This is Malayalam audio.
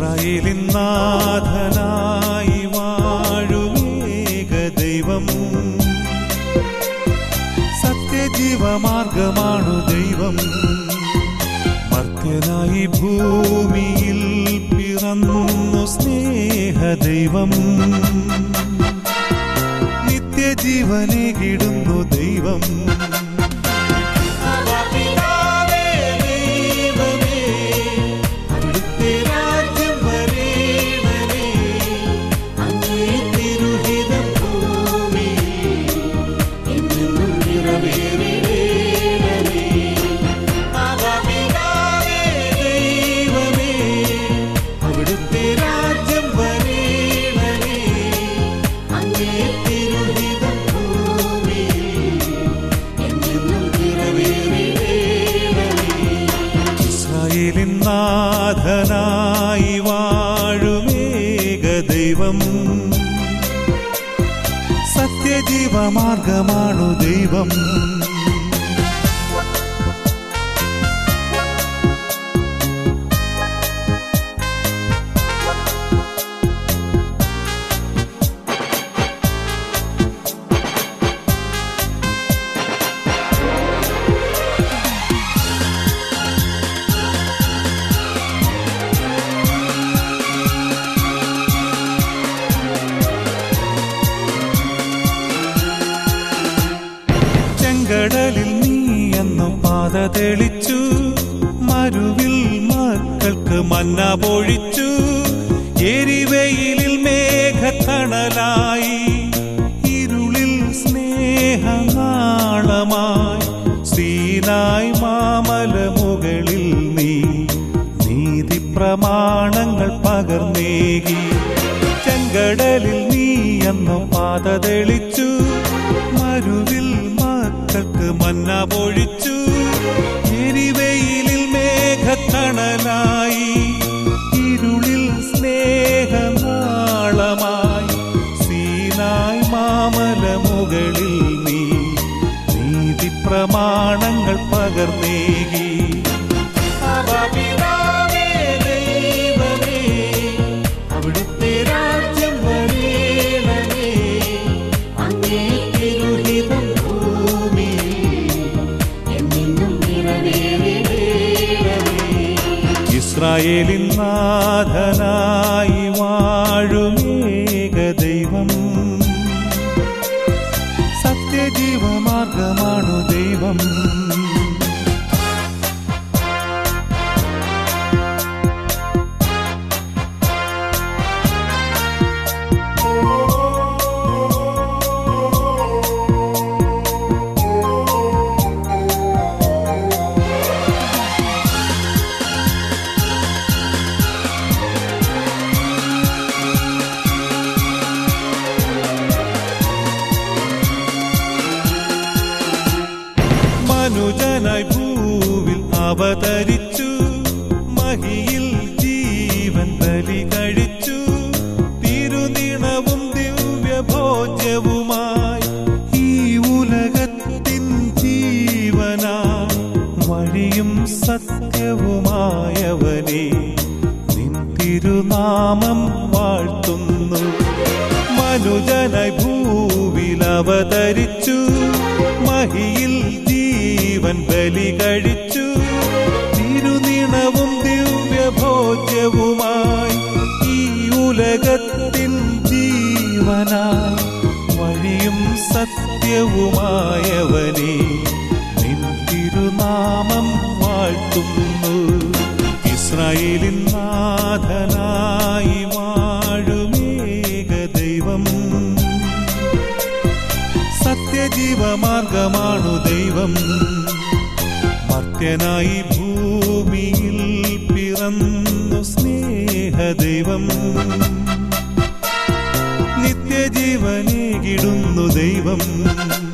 ഇസ്രായേലിൻ നാഥനായി വാഴുമേക ദൈവം സത്യജീവമാർഗമാണു ദൈവം മർത്യനായി ഭൂമിയിൽ പിറന്നു സ്നേഹ ദൈവം നിത്യജീവനെ കിടുന്നു ദൈവം പിതാവേ ദൈവമേ, അവിടുത്തെ രാജ്യം വരേണമേ, അങ്ങേ തിരുഹിതം ഭൂമിയിൽ എന്നെന്നും നിറവേറേണമേ. ആവാ പിതാവേ ദൈവമേ, അവിടുത്തെ രാജ്യം വരേണമേ, അങ്ങേ തിരുഹിതം ഭൂമിയിൽ എന്നെന്നും നിറവേറേണമേ. ഇസ്രായേലിൻ നാഥനായി വാഴുമേക ദൈവം സത്യജീവമാർഗമാണു ദൈവം ചെങ്കടലിൽ നീ എന്നു പാത തെളിച്ചു മരുവിൽ മക്കൾക്ക് മന്ന പൊഴിച്ചു എരിവെയിലിൽ മേഘത്തണലായി ഇരുളിൽ സ്നേഹനാളമായി സീനായി മാമല മുകളിൽ നീ നീതി പ്രമാണങ്ങൾ പകർന്നേകി ചെങ്കടലിൽ നീ എന്നു പാത തെളിച്ചു മരുവിൽ മക്കൾക്ക് മന്ന പൊഴിച്ചു എരിവെയിലിൽ മേഘത്തണലായി ഇരുളിൽ സ്നേഹനാളമായി സീനായി മാമല മുകളിൽ നീ നീതി പ്രമാണങ്ങൾ പകർന്നേകി പിതാവേ ദൈവമേ, അവിടുത്തെ രാജ്യം വരേണമേ, അങ്ങേ തിരുഹിതം ഭൂമിയിൽ എന്നെന്നും നിറവേറേണമേ. ഇസ്രായേലിൻ നാഥനായി വാഴുമേക ദൈവം സത്യജീവമാർഗമാണു ദൈവം മനുജനായി ഭൂവിൽ അവതരിച്ചു മഹിയിൽ ജീവൻ ബലി കഴിച്ചു തിരുനിണവും ദിവ്യഭോജ്യവുമായി ഈ ഉലകത്തിൻ ജീവനായി വഴിയും സത്യവുമായവനെ നിൻ തിരുനാമം വാഴ്ത്തുന്നു മനുജനായി ഭൂവിൽ അവതരിച്ചു മഹിയിൽ ജീവൻ ബലി കഴിച്ചു തിരുനിണവും ദിവ്യഭോജ്യവുമായി ഈ ഉലകത്തിൻ ജീവനായി വഴിയും സത്യവുമായവനെ നിൻ തിരുനാമം വാഴ്ത്തുന്നു ഇസ്രായേലിൻ നാഥനായി വാഴുമേക ദൈവം സത്യജീവമാർഗമാണു ദൈവം മർത്യനായി ഭൂമിയിൽ പിറന്നു സ്നേഹദൈവം നിത്യജീവനെ കിടുന്നു ദൈവം